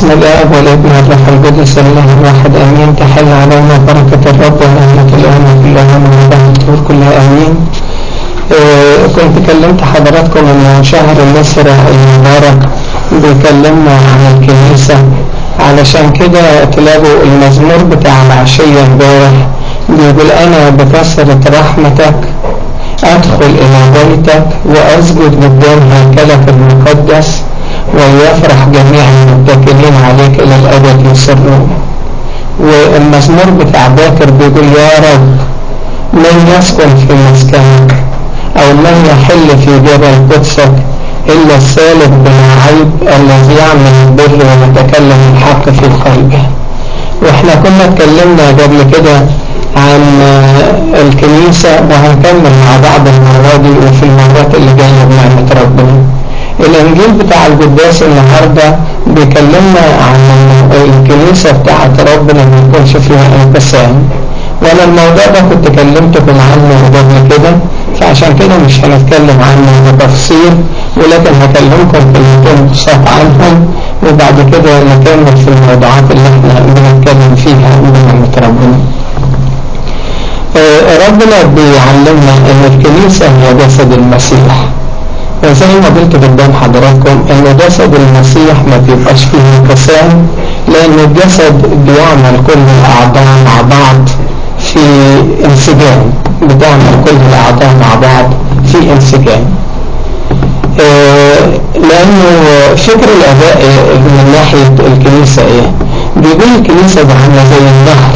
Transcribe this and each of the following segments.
باسم الآب والابن والروح القدس الله الواحد آمين تحل علينا بركة الرب ونعمة الأمة كلها من الله الطول كلها آمين آه كنت كلمت حضراتكم أن شهر مصر المبارك بيكلمنا عن الكنيسة علشان كده تلاقوا المزمور بتاع العشية امبارح بيقول أنا بكثرة رحمتك أدخل إلى بيتك وأسجد قدام هيكلك المقدس وليفرح جميع المتكلين عليك إلى الأبد يسرون والمزمور بتاع باكر بيقول يا رب من يسكن في مسكنك أو من يحل في جبل قدسك إلا السالك بلا عيب الذي يعمل البر ويتكلم الحق في قلبه واحنا كنا اتكلمنا قبل كده عن الكنيسة وهنكمل مع بعض المرة دي وفي المرات اللي جاية بنعمة ربنا الانجيل بتاع القداس النهاردة بيكلمنا عن الكنيسة بتاعة ربنا ما يكونش فيها انقسام وانا الموضوع ده كنت كلمتكم عنه قبل كده فعشان كده مش هنتكلم عنه بتفصيل ولكن هكلمكم كلمتين بساط عنهم وبعد كده نكمل في الموضوعات اللي احنا بنتكلم فيها بنعمة ربنا ربنا بيعلمنا ان الكنيسة هي جسد المسيح وزي ما قلت قدام حضراتكم ان جسد المسيح ما بيبقاش فيه انقسام لان الجسد بيعمل كل الاعضاء مع بعض في انسجام بتعمل كل الاعضاء مع بعض في انسجام لانه فكر الاباء من ناحية الكنيسة ايه بيقول الكنيسة ده عاملة زي النهر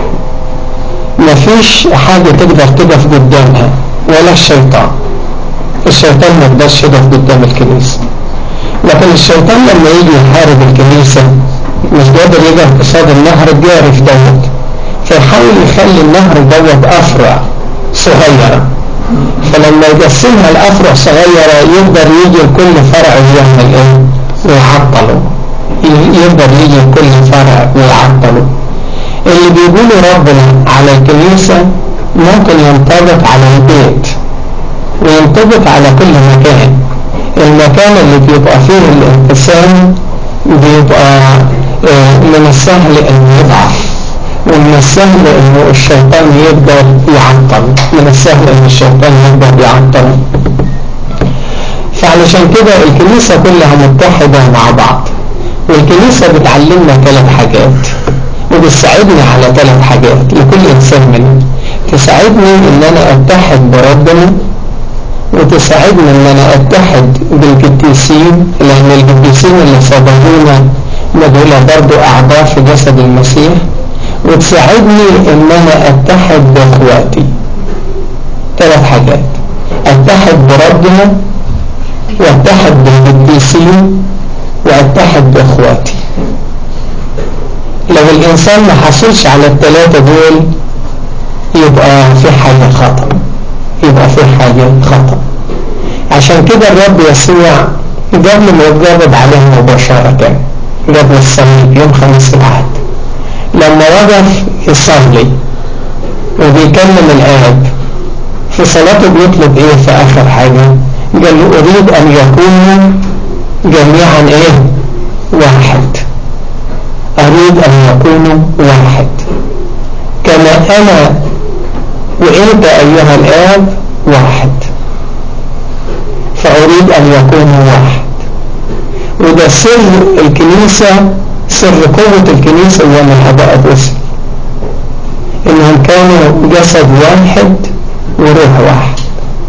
مفيش حاجة تقدر تقف قدامها ولا الشيطان الشيطان ما يقدرش يقف قدام الكنيسة لكن الشيطان لما يجي يحارب الكنيسة مش قادر يقف قصاد النهر الجارف دوت فيحاول يخلي النهر دوت أفرع صغيرة فلما يقسمها لأفرع صغيرة يقدر يجي لكل فرع ويعمل ايه ويعطله يقدر يجي لكل فرع ويعطله اللي بيقوله ربنا على الكنيسة ممكن ينطبق على البيت وينطبق على كل مكان المكان اللي بيبقى فيه الانقسام بيبقى من السهل انه يضعف ومن السهل انه الشيطان يقدر يعطل من السهل ان الشيطان يقدر يعطل فعلشان كده الكنيسة كلها متحدة مع بعض والكنيسة بتعلمنا ثلاث حاجات وبتساعدني على ثلاث حاجات لكل انسان منهم تساعدني ان انا اتحد بربنا وتساعدني ان انا اتحد بالقديسين لان القديسين اللي صبرونا دول برضو اعضاء في جسد المسيح وتساعدني ان انا اتحد باخواتي ثلاث حاجات اتحد بربنا واتحد بالقديسين واتحد باخواتي لو الانسان ما حصلش على الثلاثة دول يبقى في حاجة خطأ يبقى في حاجة خطأ عشان كده الرب يسوع قبل ما يتجرب عليه مباشرة قبل الصليب يوم خميس العهد لما وقف يصلي وبيكلم الآب في صلاته بيطلب ايه في آخر حاجة قال له أريد أن يكونوا جميعا ايه واحد أريد أن يكونوا واحد كما أنا وإنت أيها الآب واحد فأريد أن يكونوا واحد وده سر الكنيسة سر قوة الكنيسة وما الآباء الرسل إنهم كانوا جسد واحد وروح واحد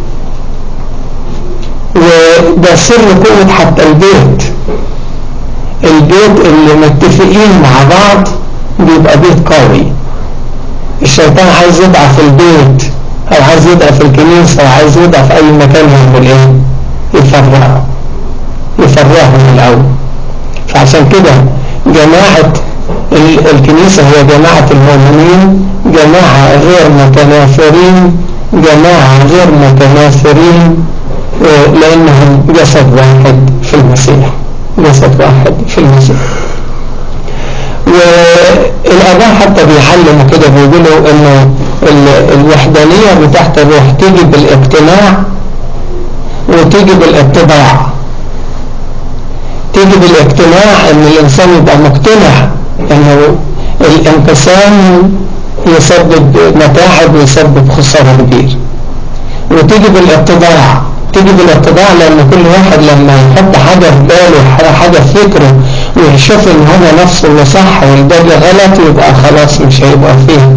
وده سر قوة حتى البيت البيت اللي متفقين مع بعض بيبقى بيت قوي الشيطان عايز يضعف البيت او عايز يضعف الكنيسة او عايز يضعف اي مكان يعمل ايه يفرعه يفرعه من الاول فعشان كده جماعة الكنيسة هي جماعة المؤمنين جماعة غير متنافرين جماعة غير متنافرين لانهم جسد واحد في المسيح جسد واحد في المسيح والآباء حتى بيعلموا كده بيقولوا انه الوحدانية بتاعت الروح تيجي بالاقتناع وتيجي بالاتباع تيجي بالاقتناع ان الانسان يبقى مقتنع انه الانقسام يسبب متاعب ويسبب خسارة كبير وتيجي بالاتضاع تيجي بالاتضاع لان كل واحد لما يحط حاجة في باله حاجة في فكره ويشوف ان هذا نفسه اللي صح والباقي غلط يبقى خلاص مش هيبقى فيه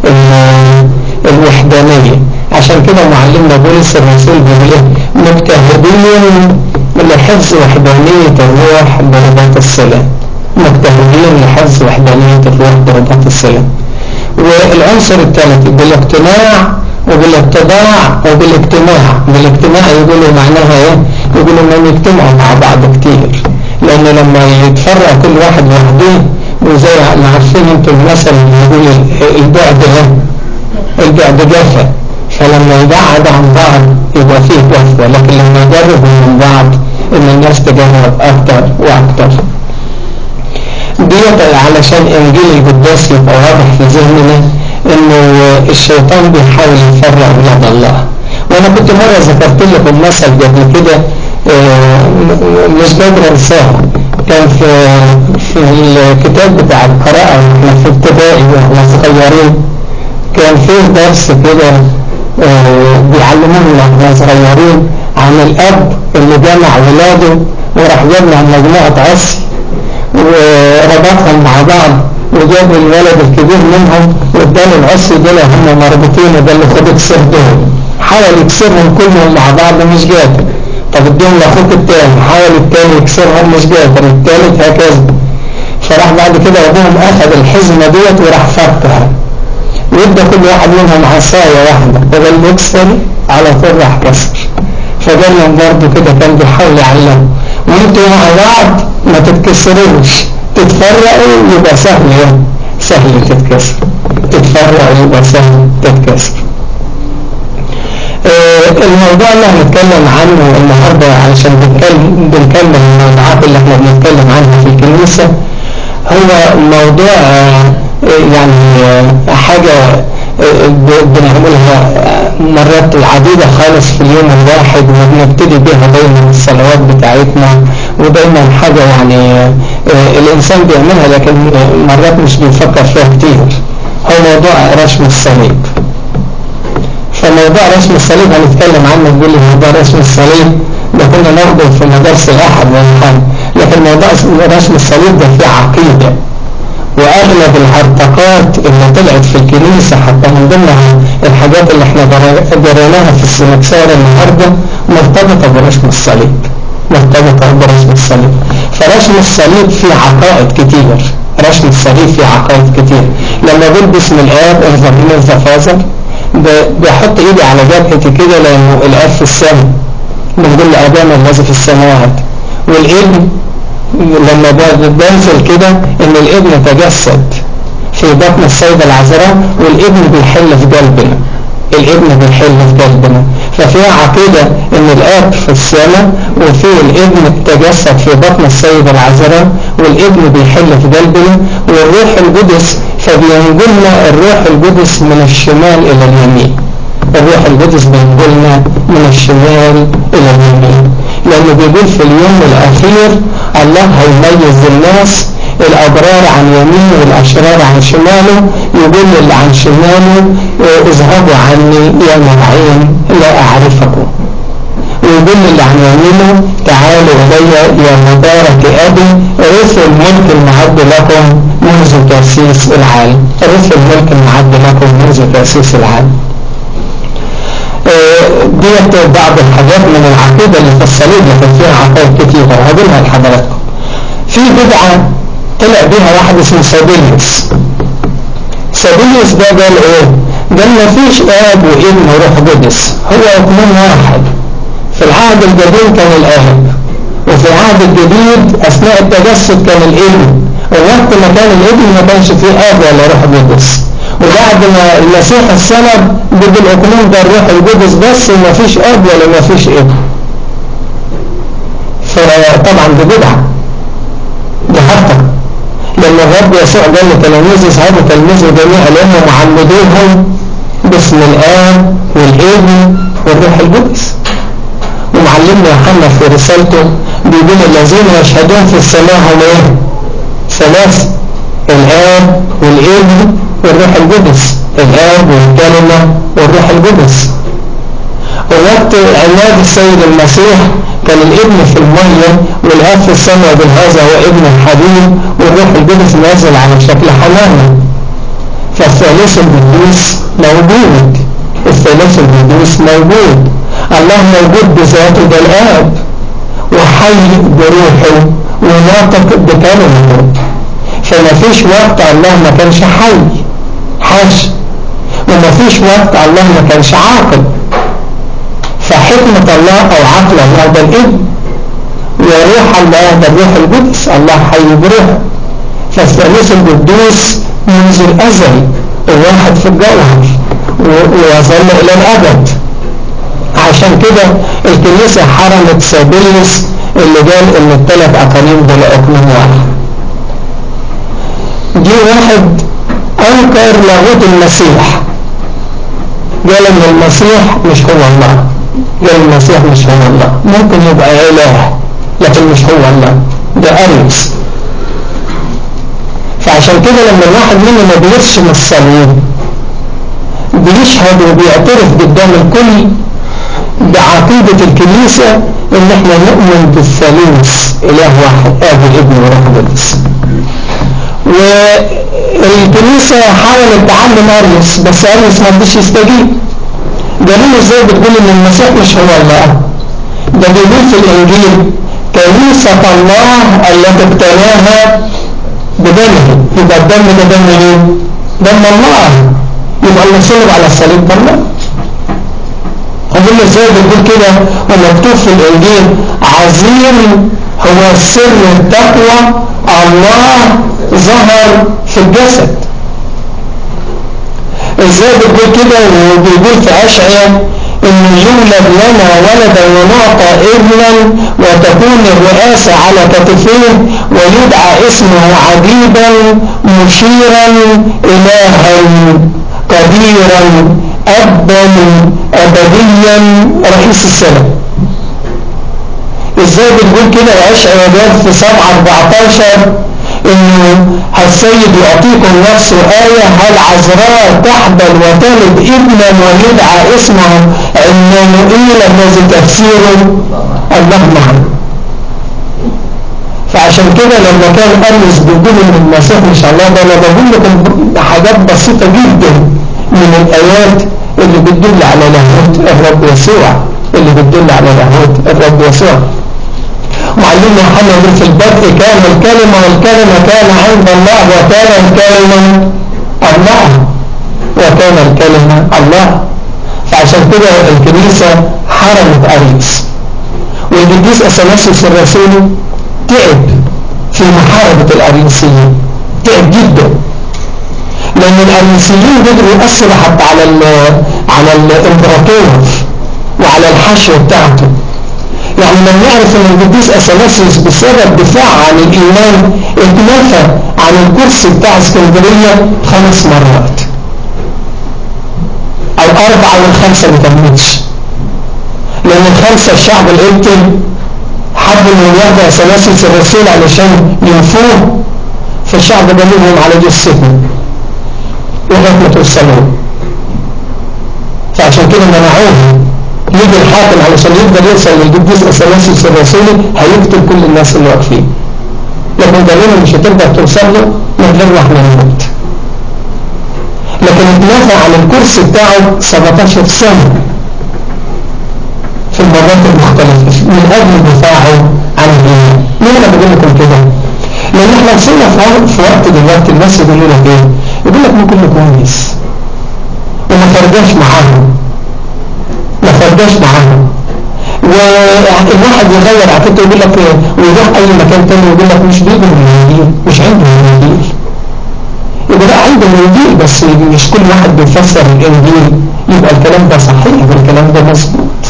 الوحدانية عشان كده معلمنا بولس الرسول بيقول ايه مجتهدين لحفظ وحدانية الروح برباط السلام مجتهدين لحفظ وحدانية الروح برباط السلام والعنصر الثالث بالاقتناع وبالاتباع وبالاجتماع بالاجتماع يقولوا معناها ايه يقولوا انهم يجتمعوا مع بعض كتير لان لما يتفرع كل واحد لوحده وزي ما عارفين انتم المثل اللي يقول البعد ايه البعد جافة فلما يبعد عن بعض يبقى فيه جفوة لكن لما يقربوا من بعض ان الناس تجرب اكتر واكتر ديت علشان انجيل القداس يبقى واضح في ذهننا انه الشيطان بيحاول يفرع اولاد الله وانا كنت مرة ذكرت لكم مثل قبل كده مش قادر انساه كان في في الكتاب بتاع القراءة واحنا في ابتدائي واحنا صغيرين كان فيه درس كده بيعلمونا واحنا صغيرين عن الاب اللي جمع ولاده وراح جمع مجموعة عصي وربطهم مع بعض وجاب الولد الكبير منهم واداله العصي دول هم مربوطين وقال له خد اكسر دول حاول يكسرهم كلهم مع بعض مش قادر طب اديهم لاخوك التاني حاول التاني يكسرهم مش قادر التالت هكذا فراح بعد كده ابوهم اخذ الحزمه ديت وراح فكها وادى كل واحد منهم عصايه واحده وقال له اكسر على طول راح كسر فقال لهم برضه كده كان بيحاول يعلمه وانتوا مع بعض ما تتكسروش تتفرقوا يبقى سهل يعني سهل تتكسر تتفرقوا يبقى سهل تتكسر آه الموضوع اللي هنتكلم عنه النهاردة علشان بنكلم بنكمل الموضوعات اللي احنا بنتكلم عنها في الكنيسة هو موضوع آه يعني آه حاجة بنعملها مرات عديدة خالص في اليوم الواحد وبنبتدي بها دايما الصلوات بتاعتنا ودايما حاجة يعني الإنسان بيعملها لكن مرات مش بيفكر فيها كتير هو موضوع رسم الصليب فموضوع رسم الصليب هنتكلم عنه نقول موضوع رسم الصليب ده كنا ناخده في مدارس الأحد والحد لكن موضوع رسم الصليب ده فيه عقيدة واغلب الهرطقات اللي طلعت في الكنيسة حتى من ضمنها الحاجات اللي احنا جريناها في السنكسار النهاردة مرتبطة برسم الصليب مرتبطة برسم الصليب فرسم الصليب فيه عقائد كتير رسم الصليب فيه عقائد كتير لما اقول باسم الاب in the name of the father بحط ايدي على جبهتي كده لانه الاب في السماء بنقول لابانا الذي في السماوات والابن لما بنزل كده ان الابن تجسد في بطن السيدة العذراء والابن بيحل في قلبنا الابن بيحل في قلبنا ففيها عقيدة ان الاب في السماء وفي الابن تجسد في بطن السيدة العذراء والابن بيحل في قلبنا والروح القدس فبينقلنا الروح القدس من الشمال الى اليمين الروح القدس بينقلنا من الشمال الى اليمين لانه بيقول في اليوم الاخير الله هيميز الناس الابرار عن يمينه والاشرار عن شماله يقول اللي عن شماله اذهبوا عني يا مرعين لا اعرفكم ويقول اللي عن يمينه تعالوا الي يا مبارك ابي رثوا الملك المعد لكم منذ تاسيس العالم رثوا الملك المعد لكم منذ تاسيس العالم ديت بعض الحاجات من العقيدة اللي في الصليب لكن فيها عقائد كتيرة هقولها لحضراتكم في بدعة طلع بيها واحد اسمه سابيليوس سابيليوس ده قال ايه قال ما فيش اب وابن وروح قدس هو اثنين واحد في العهد القديم كان الاب وفي العهد الجديد اثناء التجسد كان الابن ووقت ما كان الابن ما كانش فيه اب ولا روح قدس وبعد ما المسيح السند ضد الاقليم ده الروح القدس بس وما فيش اب ولا ما فيش ابن فطبعا دي بدعه دي حتى لما الرب يسوع قال لتلاميذه اذهبوا تلميذوا جميع الامم وعمدوهم باسم الاب والابن والروح القدس ومعلمنا يوحنا في رسالته بيقول الذين يشهدون في السماء هم ايه ثلاث الآب والابن والروح القدس الآب والكلمة والروح القدس ووقت عناد السيد المسيح كان الابن في المية والآب في السماء بالهذا هو ابن الحبيب والروح القدس نازل على شكل حمامة فالثالث القدوس موجود الثالث القدوس موجود الله موجود بذاته ده الآب وحي بروحه وناطق بكلمته فما فيش وقت الله ما كانش حي حاش وما فيش وقت الله ما كانش عاقل فحكمة الله أو عقل الله ده الابن وروح الله ده الروح القدس الله حي بروحه فالثالث القدوس منذ الأزل الواحد في الجوهر ويظل إلى الأبد عشان كده الكنيسة حرمت سابيلس اللي قال ان الثلاث اقاليم دول اقليم واحد جه واحد انكر لاغوت المسيح قال ان المسيح مش هو الله قال المسيح مش هو الله ممكن يبقى اله لكن مش هو الله ده اريوس فعشان كده لما الواحد مننا بيرسم الصليب بيشهد وبيعترف قدام الكل بعقيدة الكنيسة ان احنا نؤمن بالثالوث اله واحد اب الابن وروح القدس والكنيسة حاولت تعلم اريوس بس اريوس ما رضيش يستجيب قالوا ازاي بتقول ان المسيح مش هو الله ده بيقول في الانجيل كنيسة الله التي ابتلاها بدمه يبقى الدم ده دم مين؟ دم الله يبقى المصلب على الصليب دم أقول له ازاي بتقول كده ومكتوب في الإنجيل عظيم هو سر التقوى الله ظهر في الجسد ازاي بتقول كده وبيقول في أشعية إن يولد لنا ولدا ونعطى ابنا وتكون الرئاسة على كتفيه ويدعى اسمه عجيبا مشيرا إلها قديرا أبا أبديا رئيس السنة ازاي بتقول كده يا اشعياء في 7 14 انه السيد يعطيكم نفسه آية هل عذراء تحبل وتلد ابنا ويدعى اسمه عمانوئيل الذي تفسيره الله معه فعشان كده لما كان أرمز بيقول ان المسيح ان شاء الله ده انا بقول لكم حاجات بسيطة جدا من الآيات اللي بتدل على لاهوت الرب يسوع اللي بتدل على لاهوت الرب يسوع معلمنا يوحنا يقول في البدء كان الكلمة والكلمة كان عند الله وكان الكلمة الله وكان الكلمة الله فعشان كده الكنيسة حرمت أريس والقديس أثناسيوس الرسولي تعب في محاربة الأريسيين تعب جدا لأن الأريسيين قدروا يأثروا حتى على على الإمبراطور وعلى الحشو بتاعته يعني لما نعرف ان القديس اثناسيوس بسبب دفاع عن الايمان اتنفى عن الكرسي بتاع اسكندريه خمس مرات او اربعه والخمسه ما تمتش لان الخمسه الشعب القبطي حب انه ياخدوا اثناسيوس الرسول علشان ينفوه فالشعب بلغهم على جثتهم لغايه ما توصلوا فعشان كده منعوه يجي الحاكم علشان يقدر يوصل للقديس اثناسيوس الرسولي هيقتل كل الناس اللي واقفين لكن قالوا له مش هتقدر توصل له من غير ما احنا نموت لكن اتنافى عن الكرسي بتاعه 17 سنه في المرات المختلفه من اجل دفاعه عن الدين ليه انا بقول لكم كده؟ لان احنا وصلنا في وقت دلوقتي الناس يقولوا لك ايه؟ يقول لك ممكن نكون كويس وما فرجاش معاهم ما فرجاش معاهم والواحد يغير عقيدته يقول لك ويروح اي مكان تاني ويقول لك مش بيجي من الانجيل مش عنده الانجيل يبقى لا عنده الانجيل بس مش كل واحد بيفسر الانجيل يبقى الكلام ده صحيح والكلام ده مظبوط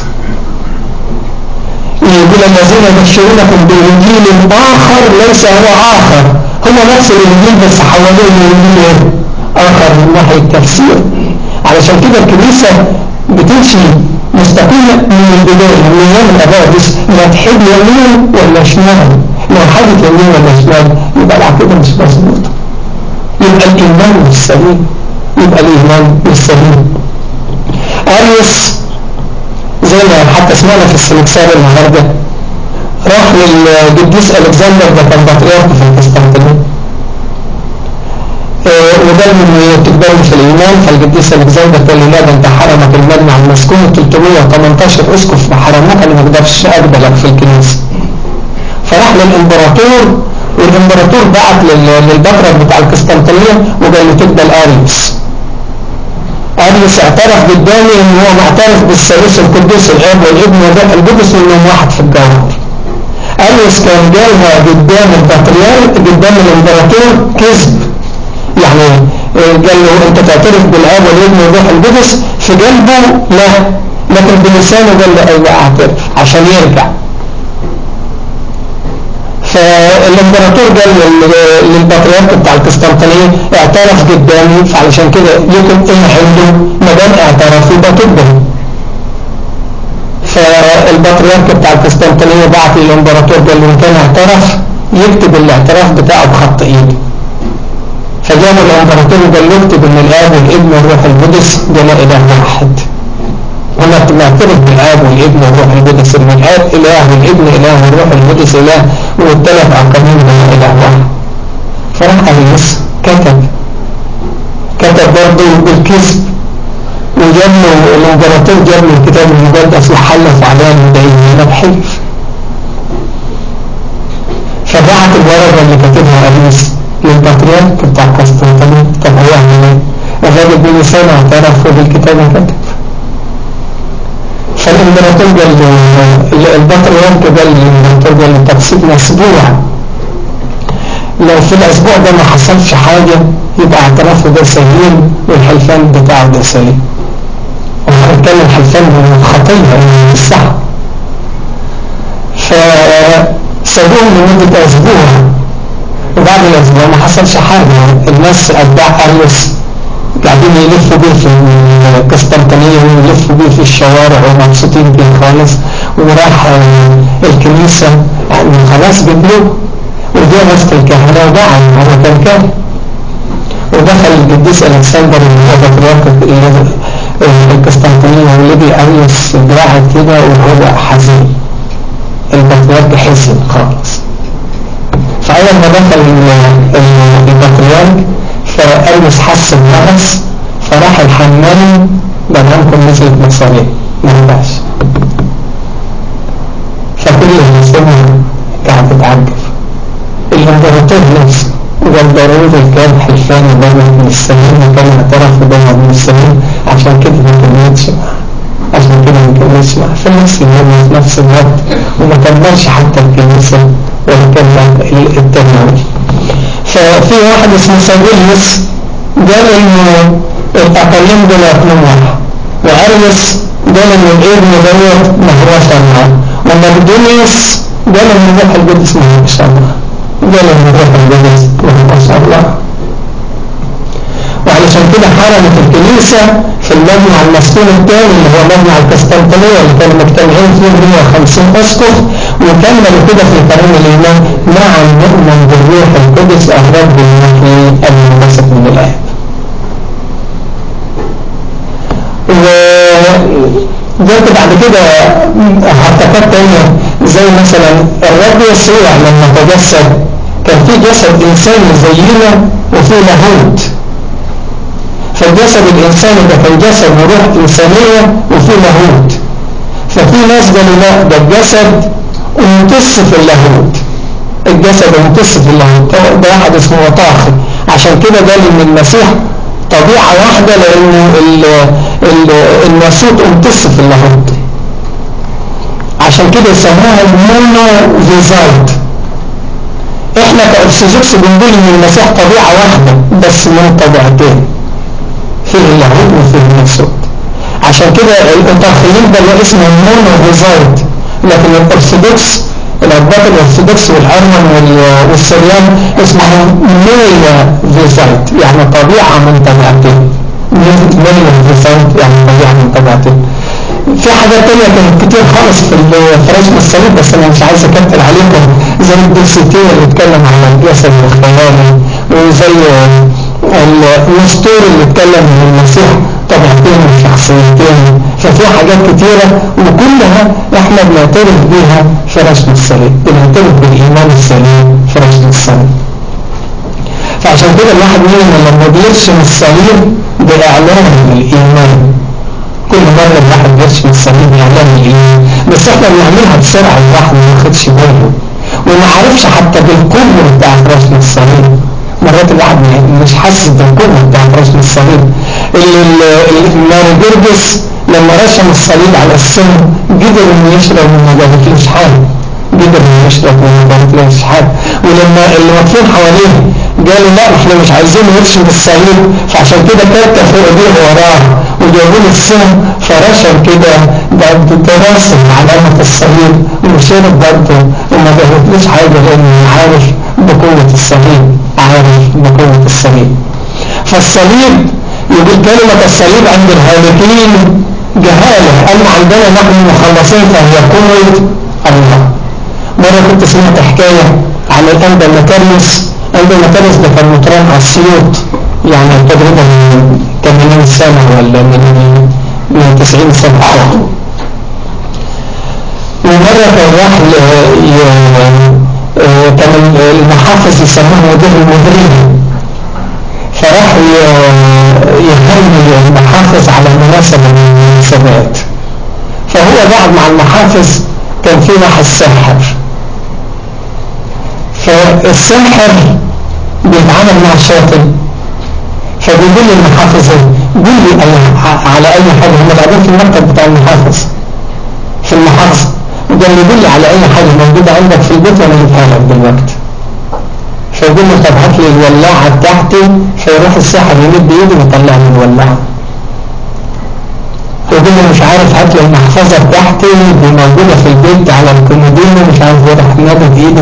يقول الذين يبشرونكم بانجيل اخر ليس هو اخر هو نفس الانجيل بس حولوه لانجيل اخر من ناحيه التفسير علشان كده الكنيسه بتمشي مستقيمة من البداية من أيام الآباء بس لا تحب يمين ولا شمال لو حدث يمين ولا شمال يبقى العقيدة مش مظبوطة يبقى الإيمان مش سليم يبقى الإيمان مش سليم أريس زي ما حتى سمعنا في السمكسار النهاردة راح للقديس ألكسندر ده كان بطريرك في القسطنطينية وده من تقبل في الإيمان فالقديس ألكسندر قال له لا ده أنت حرمك المجمع المسكون 318 أسقف حرموك أنا ما اقدرش أقبلك في الكنيسة فراح للإمبراطور والإمبراطور بعت للبطرك بتاع القسطنطينية وقال له تقبل أريوس أريوس اعترف قدامي إن هو معترف بالثالوث القدوس الآب والابن والروح القدس وإنهم واحد في الجوهر أريوس كان جالها قدام البطريرك قدام الإمبراطور كذب يعني قال له انت تعترف بالاب والابن والروح القدس في قلبه لا لكن بلسانه قال له ايوه اعترف عشان يرجع فالامبراطور قال للبطريرك بتاع القسطنطينيه اعترف قدامي فعلشان كده لكم ايه عنده ما دام اعترف يبقى تقبل فالبطريرك بتاع القسطنطينيه بعت للامبراطور قال له ان كان اعترف يكتب الاعتراف بتاعه بخط ايده فجاب الامبراطور وقال له اكتب ان الاب والابن والروح القدس ده لا اله واحد وانا معترف بالاب والابن والروح القدس ان الاب اله والابن اله والروح القدس اله والثلاث اقانيم لا اله واحد فراح اريوس كتب كتب برضه بالكذب وجاب له الامبراطور جاب له الكتاب المقدس وحلف عليه المدعين هنا بحلف فبعت الورقه اللي كاتبها اريوس للبطريرك بتاع قسطنطينية طب هو يعمل ايه؟ الراجل بلسانه اعترف وبالكتاب كتب فالامبراطور قال له البطريرك قال للامبراطور قال له طب سيبنا اسبوع لو في الاسبوع ده ما حصلش حاجه يبقى اعترافه ده سليم والحلفان بتاعه ده سليم وهنتكلم حلفان من الخطيه يعني الصح فسابوه لمده اسبوع وبعد الاسبوع ما حصلش حاجه الناس اتباع اريوس قاعدين يلفوا بيه في القسطنطينيه ويلفوا بيه في الشوارع ومبسوطين بيه خالص وراح الكنيسه يعني خلاص قبلوه وجاء وسط الكهنه وبعد هو كان كاهن ودخل القديس الكسندر اللي هو بطريرك القسطنطينيه والذي اريوس قاعد كده وهو حزين البطريرك حزن خالص فأول ما دخل البطريرك فأريوس حس بنقص فراح الحمام دمامكم نزلت مصاريه ما ينفعش فكل اللي سمع قاعد تتعجب الامبراطور نفسه وقال ضروري كان حلفان ودمع من السمين وكان اعترف ودمع من السمين عشان كده ما كملتش معاه عشان كده ما كملتش معاه في نفس اليوم في نفس الوقت وما كملش حتى الكنيسة ولا كمل التناول ففي واحد اسمه ساويليوس قال انه الاقاليم دول اقليم واحد واريوس قال ان الابن دوت ما هوش الله ومقدونيوس قال ان الروح القدس ما هوش الله قال ان الروح القدس ما هوش الله وعلشان كده حرمت الكنيسة في المجمع المسكون الثاني اللي هو مجمع القسطنطينية اللي كانوا مجتمعين فيه 150 اسقف وكملوا كده في قانون الايمان مع المؤمن بالروح القدس الرب المحيي المنبثق من الاب. وجات بعد كده حركات تانية زي مثلا الرب يسوع لما تجسد كان في جسد انساني زينا وفي لاهوت فالجسد الإنساني ده كان جسد وروح إنسانية وفي لاهوت ففي ناس قالوا لا ده الجسد امتص في اللاهوت الجسد امتص في اللاهوت ده واحد اسمه وطاخي عشان كده قال ان المسيح طبيعة واحدة لانه الناسوت امتص في اللاهوت عشان كده يسموها المونو فيزايت احنا كأرثوذكس بنقول ان المسيح طبيعة واحدة بس من طبيعتين فيه اللاهوت وفيه الناسوت عشان كده الأطاخيين ده اللي اسمه المونوفيزايت لكن الأرثوذكس الأرباط الأرثوذكس والأرمن والسريان اسمهم ميلا فيزايت يعني طبيعة من طبيعتين ميلا فيزايت يعني طبيعة من طبيعتين في حاجات تانية كانت كتير خالص في رسم الصليب بس انا مش عايز اكتر عليكم زي الدلسيتين اللي اتكلم عن الجسد الخيالي وزي الاسطور اللي اتكلم عن المسيح طبيعتين وشخصيتين ففي حاجات كتيرة وكلها احنا بنعترف بيها في رسم الصليب بنعترف بالايمان السليم في رسم الصليب فعشان كده الواحد مننا لما بيرسم الصليب باعلان الايمان كل مرة الواحد بيرسم الصليب يعلم الايمان بس احنا بنعملها بسرعة الواحد ما ياخدش باله وما عارفش حتى بالقوة بتاعت رسم الصليب مرات الواحد مش حاسس بالقوة بتاعت رسم الصليب اللي جرجس لما رسم الصليب على السن قدر انه يشرب وما جابتلوش حاجة قدر انه يشرب وما جابتلوش حاجة ولما اللي واقفين حواليه قالوا لا احنا مش عايزين نرسم الصليب فعشان كده كتة فوق ايديه وراه وجابوا له السم فرشم كده ده راسم علامة الصليب وشرب برضه وما جابتلوش حاجة لانه عارف بقوة الصليب عارف بقوة الصليب فالصليب يقول كلمة الصليب عند الهالكين جهالة أما عندنا نحن المخلصين فهي قوة الله مرة كنت سمعت حكاية عن الأنبا مكرمس أنبا مكرمس ده كان مطران على السيوط يعني تقريبا 80 سنة ولا من من 90 سنة ومرة كان راح كان المحافظ يسموه مدير المديرين فراح يهني المحافظ على مناسبة من المناسبات فهو قاعد مع المحافظ كان في واحد ساحر فالساحر بيتعامل مع الشاطئ فبيقول لي المحافظ قول لي على اي حاجة هم قاعدين في المكتب بتاع المحافظ في المحافظة وقال لي قول لي على اي حاجة موجودة عندك في البيت وانا اجيبها لك دلوقتي فيقول له طب هات لي الولاعة بتاعتي فيروح الساحر يمد ايده ويطلع لي الولاعة يقول له مش عارف هات لي المحفظة بتاعتي دي موجودة في البيت على الكومودين مش عارف يروح مادد ايده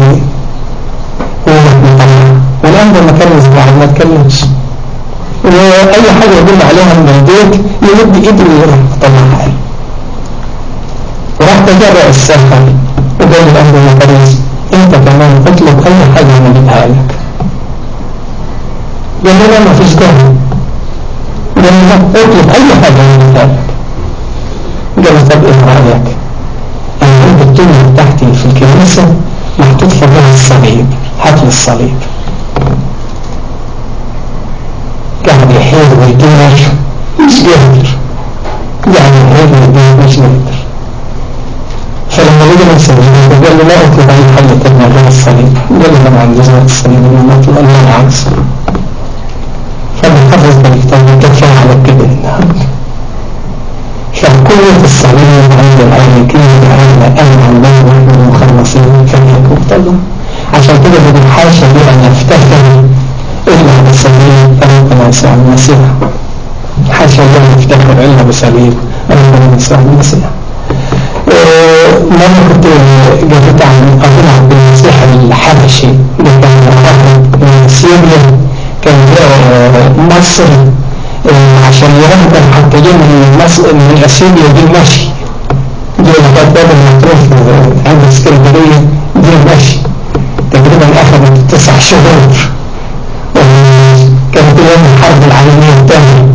ويروح مطلع والآن ده ما كان اسبوع ما اتكلمش واي حاجة يقول لي عليها من البيت يمد ايده ويروح مطلعها لي وراح تجرأ الساحر وقال لي الآن ده ما كان انت كمان اطلب اي حاجة انا اجيبها لك قال له لا ما فيش داعي قال له اطلب اي حاجة انا اجيبها لك قال له طب ايه رأيك انا عندي الدنيا بتاعتي في الكنيسة محطوط فوقها الصليب هات لي الصليب قاعد يحيل ويدور مش قادر قاعد يحيل ويدور مش قادر فلما لقى نفسه قال له لا اطلب اي حل تاني غير الصليب قال له انا ما عنديش غير الصليب انا ما اطلب الا انا عايز فالحفظ بالكتاب كفى على كده فقوة الصليب عند العالكين على أن الله نحن المخلصين فليكن طبعا عشان كده بنقول حاشا لي أن نفتخر إلا بصليب ربنا يسوع المسيح حاشا لي أن نفتخر إلا بصليب ربنا يسوع المسيح مرة كنت قريت عن أبو عبد المسيح الحبشي ده كان راهب من سوريا كان جاء مصر عشان يهدم حتى جه من مصر من اثيوبيا دي مشي جه لغايه باب المطروح عند اسكندريه دي مشي تقريبا اخذت تسع شهور كانت ايام الحرب العالميه الثانيه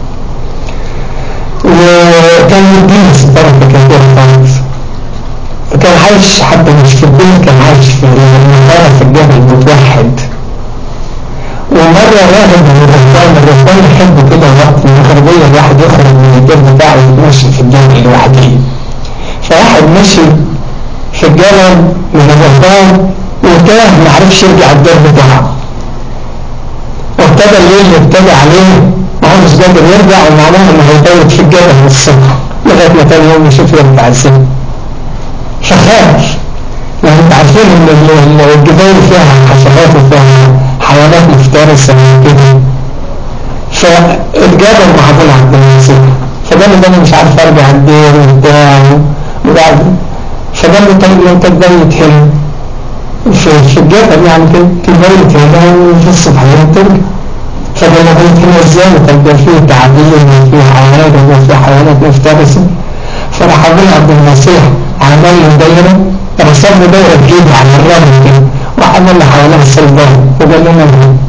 وكان يدينس بركه كبيره خالص كان عايش حتى مش في البيت كان عايش في المغاره في الجبل متوحد ومرة راهب من الرهبان الرهبان يحب كده وقت المغربية الواحد يخرج من البيت بتاعه ويتمشي في الجبل لوحده فواحد مشي في الجبل من الرهبان وتاه ما عرفش يرجع الدير بتاعه وابتدى الليل يبتدى عليه ما هو مش قادر يرجع ومعناها انه هيبيت في الجبل من الصبح لغاية ما تاني يوم يشوف يرجع ازاي فخاف يعني انت عارفين ان الجبال فيها حشرات وفيها حيوانات مفترسة كده فاتجابل مع ابو عبد المسيح فقال له انا مش عارف ارجع الدير وبتاع وبعد فقال له طيب انت تبيت هنا في, في الجبل يعني كده تبيت هنا وفي الصبحية ترجع فقال له بيت هنا ازاي طب ده فيه تعابين وفيه حيوانات وفيه حيوانات مفترسة فراح ابونا عبد المسيح عمل له دايره رسم له دايره بايده على الرمل كده وعمل له حواليها الصلبان وقال لنا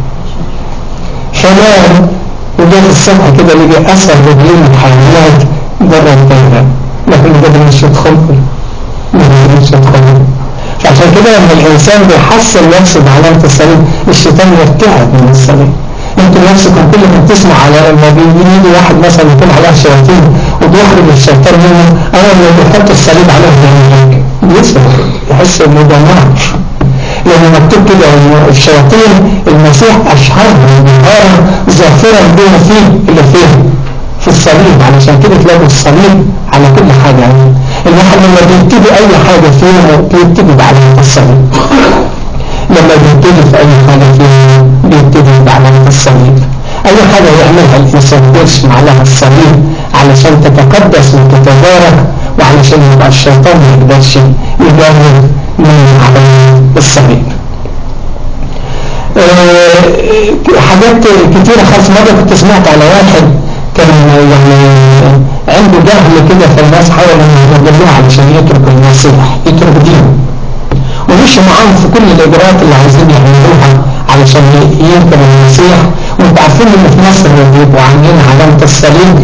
فنام وجاء الصبح كده لقى اثر رجلين الحيوانات بره الدايره لكن ما قدرش يدخلهم ما قدرش يدخلهم فعشان كده لما الانسان بيحصل نفسه بعلامه الصليب الشيطان يرتعب من الصليب انتوا نفسكم كل ما بتسمع على لما بيجي واحد مثلا يكون عليه شياطين وبيخرج الشيطان منه اول ما بيحط الصليب عليه بيعمل بيسمع يحس انه ده نار لأن مكتوب كده ان الشياطين المسيح أشهرهم بهارا ظافرا بما فيه اللي فيه في الصليب علشان كده تلاقوا الصليب على كل حاجة يعني الواحد لما بيبتدي أي حاجة فيه بيبتدي بعلامة الصليب لما بيبتدي في أي حاجة فيه بيبتدي بعلامة الصليب أي حاجة يعملها الإنسان بيرسم عليها الصليب علشان تتقدس وتتبارك وعلشان يبقى الشيطان ما يقدرش يجرب من علامة الصليب أه حاجات كتيرة خالص مرة كنت سمعت على واحد كان يعني عنده جهل كده فالناس حاولوا يجبروه علشان يترك المسيح يترك دينه ومشي معاهم في كل الإجراءات اللي عايزين يعملوها علشان ينكر المسيح وانتوا عارفين ان في مصر بيبقوا عاملين علامة الصليب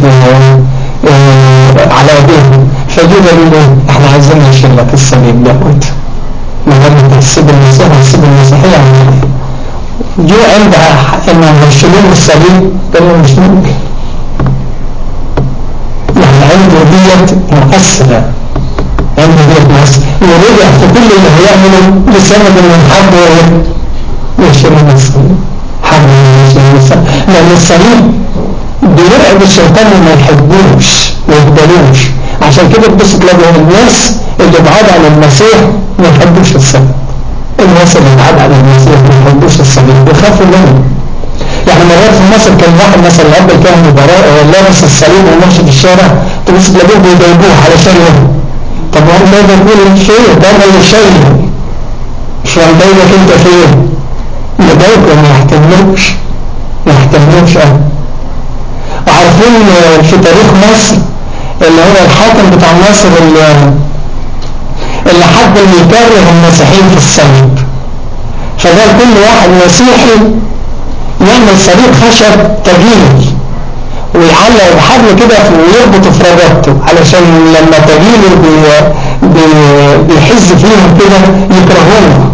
على ايديهم فجوا قالوا له احنا عايزين نشيل لك الصليب دوت ما هو انت هتسيب المسيح هتسيب المسيحية جو عند انهم يشيلون الصليب قالوا مش ممكن يعني عنده ديت مؤثرة عنده ديت مؤثرة ورجع في كل اللي هيعمله لسبب ان حد يشيلون الصليب حد يشيلون الصليب لان الصليب بيرعب الشيطان وما يحبوش ما يقبلوش عشان كده تبص تلاقوا الناس اللي بعاد عن المسيح ما يحبوش الصليب الناس اللي بعاد عن المسيح ما يحبوش الصليب بيخافوا منه يعني مرات في مصر كان واحد مثلا الاب الكاهن لابس الصليب وماشي في الشارع تبص تلاقوه بيضايقوه على شايله طب هو ده بيقول فين ده اللي شايله مش مضايقك انت فين يضايقوا ما يحتملوش ما يحتملوش اه وعارفين في تاريخ مصر اللي هو الحاكم بتاع مصر اللي, اللي حب اللي يكره المسيحيين في الصليب فقال كل واحد مسيحي يعمل صليب خشب تجيل ويعلق بحبل كده ويربطه في رقبته علشان لما تجيله بي بي بيحز فيهم كده يكرهونه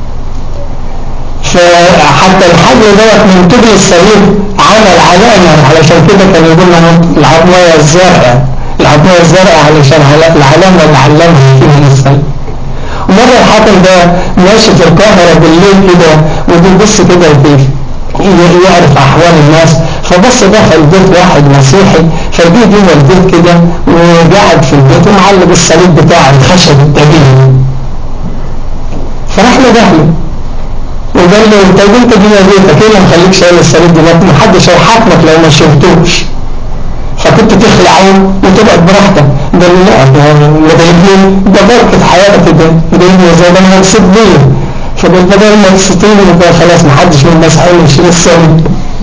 فحتى الحبل دوت من تبل الصليب عمل علامة علشان كده كان يقول لنا العظمية الزرقاء العظمية الزرقاء علشان العلامة اللي علمها فيها الصليب ومرة الحاكم ده ماشي في القاهرة بالليل كده وبيبص كده يعرف أحوال الناس فبص دخل بيت واحد مسيحي فجه جوه البيت كده وقعد في البيت ومعلق الصليب بتاع الخشب التجيل فراح له دهله وقال له انت انت جوه بيتك ايه اللي مخليك شايل الصليب دلوقتي محدش هيحاكمك لو ما شفتوش فكنت تخلعه وتبقى براحتك قال له لا ده يبني ده بركة حياتي ده ده يبني زي ده انا مبسوط بيه فقال بدل ما تستطيعني يبقى خلاص محدش من الناس هيقول يشيل الصليب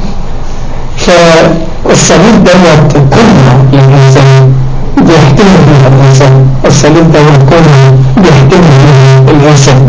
فالصليب دوت كله للإنسان بيحتمل بيها الإنسان الصليب دوت كله بيحتمل بيها الإنسان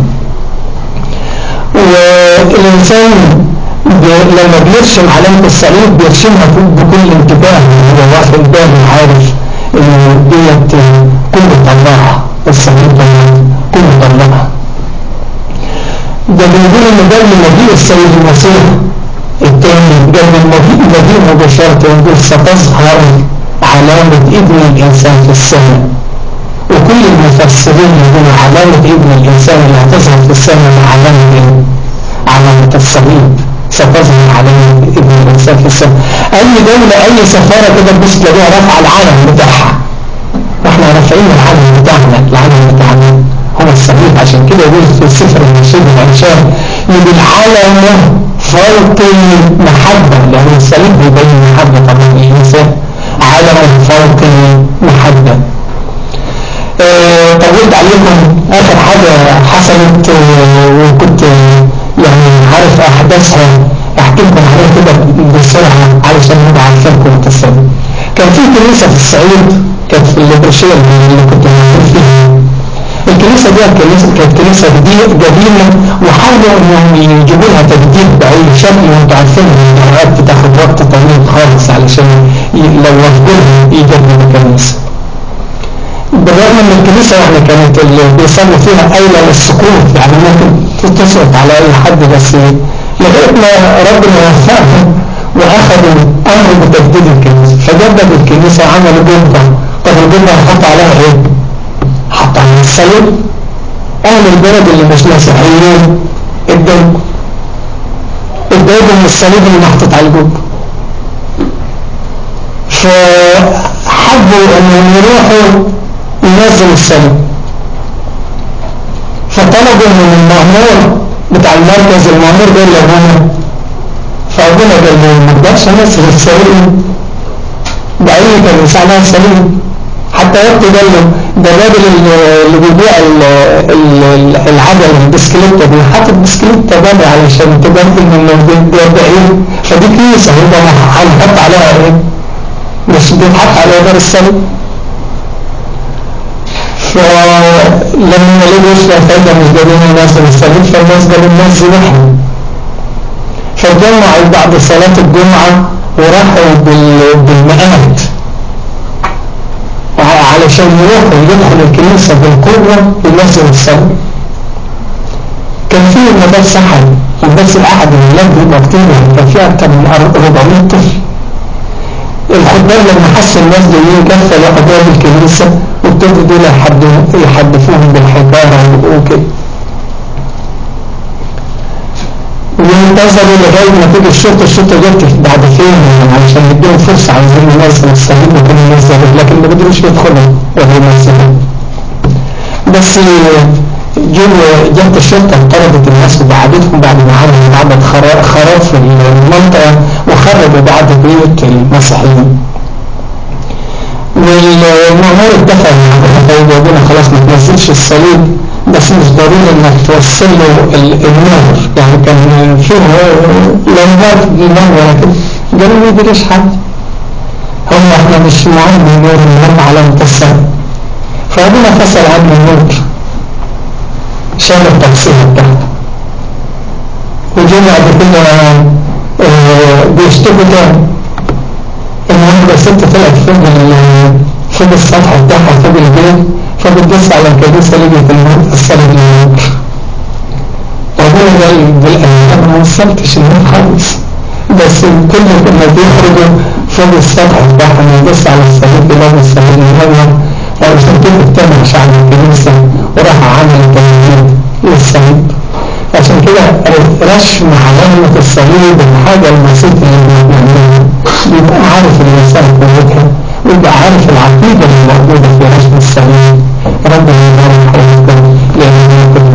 والإنسان لما بيرسم علامة الصليب بيرسمها بكل انتباه هو واخد باله عارف ان ديت كله طلعها الصليب دوت كله طلعها ده بنقول ان ده من مجيء السيد المسيح الثاني قبل المجيء مباشرة يقول ستظهر علامة ابن الإنسان في السماء وكل المفسرين يقولوا علامة ابن الإنسان اللي هتظهر في السماء علامة علامة الصليب ستظهر علامة ابن الإنسان في السماء أي دولة أي سفارة كده تبص تلاقيها رافعة العلم بتاعها واحنا رافعين العلم بتاعنا العلم بتاعنا هو الصليب عشان كده يقول في السفر النشيد العشان يقول العلم فوق المحبة لأن الصليب بيبين محبة طبعا الإنسان علم فوق المحبة أه طولت عليكم آخر حاجة حصلت أه وكنت يعني عارف أحداثها أحكي لكم عليها كده بسرعة علشان نبقى عارفينكم القصة كان في كنيسة في الصعيد كانت في الليبرشية اللي كنت موجود فيها الكنيسة دي كنيسة كانت كنيسة قديمة وحاولوا انهم يجيبوا لها تجديد بأي شكل وانتوا عارفين ان الأوقات بتاخد وقت طويل خالص علشان لو وافقوا يجددوا الكنيسة بالرغم ان الكنيسة يعني كانت اللي بيصلوا فيها قايلة للسقوط يعني ممكن تسقط على اي حد بس لغاية ما ربنا وفقهم واخذوا امر بتجديد الكنيسة فجددوا الكنيسة وعملوا جبهة طب الجبهة هنحط عليها ايه؟ حط عليها الصليب اهل البلد اللي مش مسيحيين ادوا ادوا من الصليب اللي محطوط على الجبهة فحبوا انهم يروحوا ينزل الصليب فطلبوا من المأمور بتاع المركز المأمور قال لابونا فابونا قال له ما اقدرش انزل الصليب ده اي كان يساعدها الصليب حتى وقت قال له ده الراجل اللي بيبيع العجل البسكليتة دي حاطط بسكليتة بابي علشان تبين انه ده بعيد فدي كنيسة هو هنحط عليها ايه مش بيتحط عليها دار الصليب فلما لقوا يشرح فايدة مش قادرين الناس الصليب فالناس قالوا الناس نحن فاتجمعوا بعد صلاة الجمعة وراحوا بالمئات علشان يروحوا يدخل الكنيسة بالقوة ينزل الصليب كان في مدرسة سحر المدرسة الأحد الولاد بيبقى كتير يعني كان فيها أكتر من 400 طفل الخدام لما حسوا الناس جايين كفلوا أبواب الكنيسة وابتدوا دول يحدفوهم بالحجارة وكده وانتظروا لغاية ما تيجي الشرطة الشرطة جت بعد فين عشان يديهم فرصة عايزين ينزل الصليب وكانوا ينزلوا لكن ما قدروش يدخلوا ولا ينزلوا بس جت الشرطة طردت الناس وبعدتهم بعد ما عملوا عدد خراب في المنطقة وخربوا بعض بيوت المسيحيين والمأمور اتفق مع ربنا خلاص ما تنزلش الصليب بس مش ضروري انك توصل له النور يعني كان فيه لمبات منورة كده قالوا ما يدريش حد هم احنا مش معاهم النور المهم على السنة فربنا فصل عنه النور شال التقسيمة بتاعته وجي بعد كده بيشتكوا تاني ان واحدة ست طلعت فوق فوق السطح بتاعها فوق البيت فبتبص على الكنيسة لقيت النور الصليب النور ربنا قال بالأيام ما وصلتش النور خالص بس كل ما بيخرجوا فوق السطح بتاعهم يبص على الصليب يلاقوا الصليب منور وعشان كده اجتمع شعب الكنيسة وراح عمل تجديد للصليب عشان كده رسم علامة الصليب الحاجة المسيح اللي بيعملها بيبقى عارف الإنسان قوتها ويبقى عارف العقيدة اللي موجودة في رسم الصليب